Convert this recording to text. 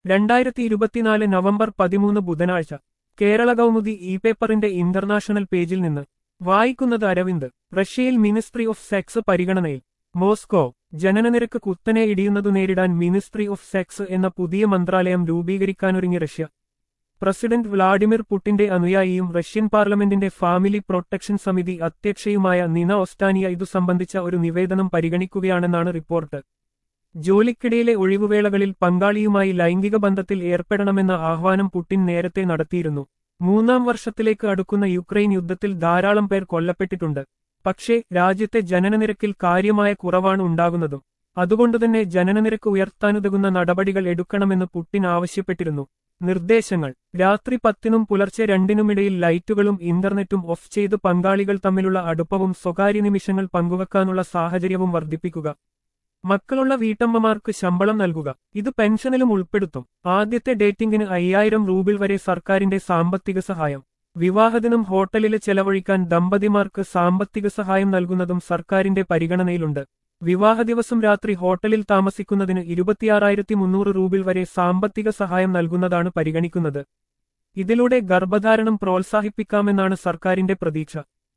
രണ്ടായിരത്തി ഇരുപത്തിനാല് നവംബർ പതിമൂന്ന് ബുധനാഴ്ച കേരള കൗമുദി ഇ പേപ്പറിന്റെ ഇന്റർനാഷണൽ പേജിൽ നിന്ന് വായിക്കുന്നത് അരവിന്ദ് റഷ്യയിൽ മിനിസ്ട്രി ഓഫ് സെക്സ് പരിഗണനയിൽ മോസ്കോ ജനനനിരക്ക് കുത്തനെ ഇടിയുന്നതു നേരിടാൻ മിനിസ്ട്രി ഓഫ് സെക്സ് എന്ന പുതിയ മന്ത്രാലയം രൂപീകരിക്കാനൊരുങ്ങി റഷ്യ പ്രസിഡന്റ് വ്ളാഡിമിർ പുടിന്റെ അനുയായിയും റഷ്യൻ പാർലമെന്റിന്റെ ഫാമിലി പ്രൊട്ടക്ഷൻ സമിതി അധ്യക്ഷയുമായ നിന ഒസ്റ്റാനിയ ഇതു സംബന്ധിച്ച ഒരു നിവേദനം പരിഗണിക്കുകയാണെന്നാണ് റിപ്പോർട്ട് ജോലിക്കിടയിലെ ഒഴിവുവേളകളിൽ പങ്കാളിയുമായി ലൈംഗിക ബന്ധത്തിൽ ഏർപ്പെടണമെന്ന ആഹ്വാനം പുടിൻ നേരത്തെ നടത്തിയിരുന്നു മൂന്നാം വർഷത്തിലേക്ക് അടുക്കുന്ന യുക്രൈൻ യുദ്ധത്തിൽ ധാരാളം പേർ കൊല്ലപ്പെട്ടിട്ടുണ്ട് പക്ഷേ രാജ്യത്തെ ജനനനിരക്കിൽ കാര്യമായ കുറവാണ് ഉണ്ടാകുന്നതും അതുകൊണ്ടുതന്നെ ജനനനിരക്ക് ഉയർത്താനുതകുന്ന നടപടികൾ എടുക്കണമെന്ന് പുടിൻ ആവശ്യപ്പെട്ടിരുന്നു നിർദ്ദേശങ്ങൾ രാത്രി പത്തിനും പുലർച്ചെ രണ്ടിനുമിടയിൽ ലൈറ്റുകളും ഇന്റർനെറ്റും ഓഫ് ചെയ്ത് പങ്കാളികൾ തമ്മിലുള്ള അടുപ്പവും സ്വകാര്യ നിമിഷങ്ങൾ പങ്കുവെക്കാനുള്ള സാഹചര്യവും വർദ്ധിപ്പിക്കുക മക്കളുള്ള വീട്ടമ്മമാർക്ക് ശമ്പളം നൽകുക ഇത് പെൻഷനിലും ഉൾപ്പെടുത്തും ആദ്യത്തെ ഡേറ്റിംഗിന് അയ്യായിരം റൂബിൾ വരെ സർക്കാരിന്റെ സാമ്പത്തിക സഹായം വിവാഹദിനം ഹോട്ടലില് ചെലവഴിക്കാൻ ദമ്പതിമാർക്ക് സാമ്പത്തിക സഹായം നൽകുന്നതും സർക്കാരിന്റെ പരിഗണനയിലുണ്ട് വിവാഹ ദിവസം രാത്രി ഹോട്ടലിൽ താമസിക്കുന്നതിന് ഇരുപത്തിയാറായിരത്തി മുന്നൂറ് റൂബിൾ വരെ സാമ്പത്തിക സഹായം നൽകുന്നതാണ് പരിഗണിക്കുന്നത് ഇതിലൂടെ ഗർഭധാരണം പ്രോത്സാഹിപ്പിക്കാമെന്നാണ് സർക്കാരിന്റെ പ്രതീക്ഷ